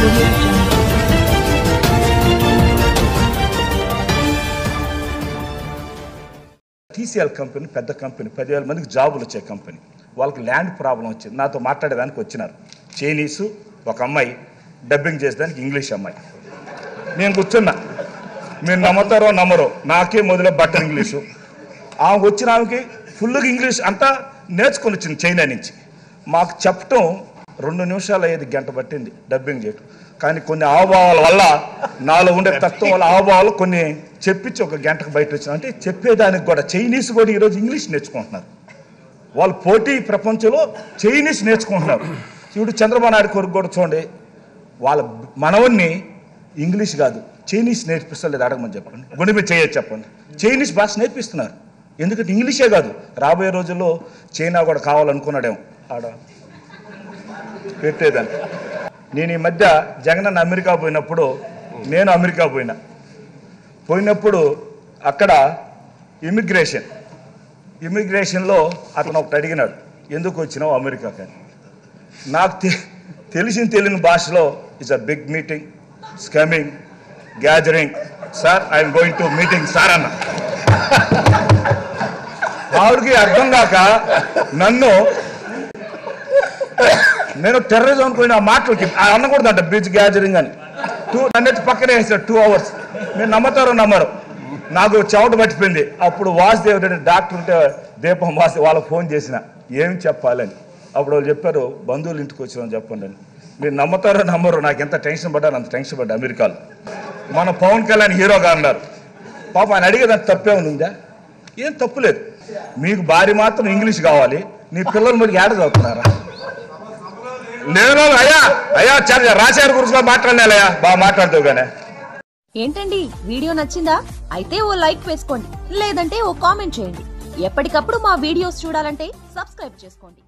audio jungle. TCL company పెద్ద company పదివేల మందికి జాబులు వచ్చే కంపెనీ వాళ్ళకి ల్యాండ్ ప్రాబ్లం వచ్చింది నాతో మాట్లాడేదానికి వచ్చినారు చైనీసు ఒక అమ్మాయి డబ్బింగ్ చేసేదానికి ఇంగ్లీష్ అమ్మాయి నేను కూర్చున్నా మీరు నమ్ముతారో నమ్మరో నాకే మొదలే బట్టర్ ఇంగ్లీషు ఆమెకు వచ్చిన ఆమెకి ఫుల్గా ఇంగ్లీష్ అంతా నేర్చుకొని వచ్చింది చైనా నుంచి మాకు చెప్పటం రెండు నిమిషాలు అయ్యేది గంట పట్టింది డబ్బింగ్ చేయటం కానీ కొన్ని హావభావాల వల్ల నాలో ఉండే తత్వం వల్ల హావభావాలు కొన్ని చెప్పించి ఒక గంటకు బయట వచ్చిన అంటే చెప్పేదానికి కూడా చైనీస్ కూడా ఈరోజు ఇంగ్లీష్ నేర్చుకుంటున్నారు వాళ్ళు పోటీ ప్రపంచంలో చైనీస్ నేర్చుకుంటున్నారు ఇప్పుడు చంద్రబాబు నాయుడు కొరకు కూడా చూడండి వాళ్ళ మనవన్ని ఇంగ్లీష్ కాదు చైనీస్ నేర్పిస్తలేదు అడగమని చెప్పండి గుండె మీద చేయొచ్చు చెప్పండి చైనీస్ భాష నేర్పిస్తున్నారు ఎందుకంటే ఇంగ్లీషే కాదు రాబోయే రోజుల్లో చైనా కూడా కావాలనుకున్నాడేమో ఆడ పెట్టేదాన్ని నేను ఈ మధ్య జగనన్న అమెరికా పోయినప్పుడు నేను అమెరికా పోయినా పోయినప్పుడు అక్కడ ఇమిగ్రేషన్ ఇమిగ్రేషన్లో అతను ఒకటి అడిగినాడు ఎందుకు వచ్చినావు అమెరికాకి అని నాకు తె- తెలిసిన తెలియని భాషలో ఇట్స్ అ బిగ్ మీటింగ్ స్కమింగ్ gathering sir I'm going to meeting sir అన్న ఆవిడకి అర్థం కాక నన్ను నేను టెర్రరిజం అనుకుని ఆ మాటలకి ఆ అనకూడదంట బీచ్ గ్యాదరింగ్ అని టూ నన్నెత్తి పక్కనే వేసాడు టూ అవర్స్ మీరు నమ్మతారో నమ్మరు నాకు చెవట పట్టిపోయింది అప్పుడు వాసుదేవ్ రెడ్డి డాక్టర్ ఉంటే దీపం వాసి వాళ్ళకి ఫోన్ చేసిన ఏం చెప్పాలని అప్పుడు వాళ్ళు చెప్పారు బంధువులు ఇంటికి వచ్చినాం చెప్పండి అని మీరు నమ్మతారో నమ్మరు నాకు ఎంత టెన్షన్ పడ్డాను అంత టెన్షన్ పడ్డా అమెరికాలో మన పవన్ కళ్యాణ్ హీరోగా అన్నారు పాప ఆయన అడిగేదానికి తప్పేమైనా ఉందా ఏం తప్పు లేదు మీకు భార్య మాత్రం ఇంగ్లీష్ కావాలి నీ పిల్లలు మరి ఏడ చదువుతున్నారా నేను అయ్యా అయ్యా చాలా రాశారు గురించి మాట్లాడినాలయ్యా బాగా మాట్లాడుతావు కానీ ఏంటండి వీడియో నచ్చిందా అయితే ఓ లైక్ వేసుకోండి లేదంటే ఓ కామెంట్ చేయండి ఎప్పటికప్పుడు మా వీడియోస్ చూడాలంటే సబ్స్క్రైబ్ చేసుకోండి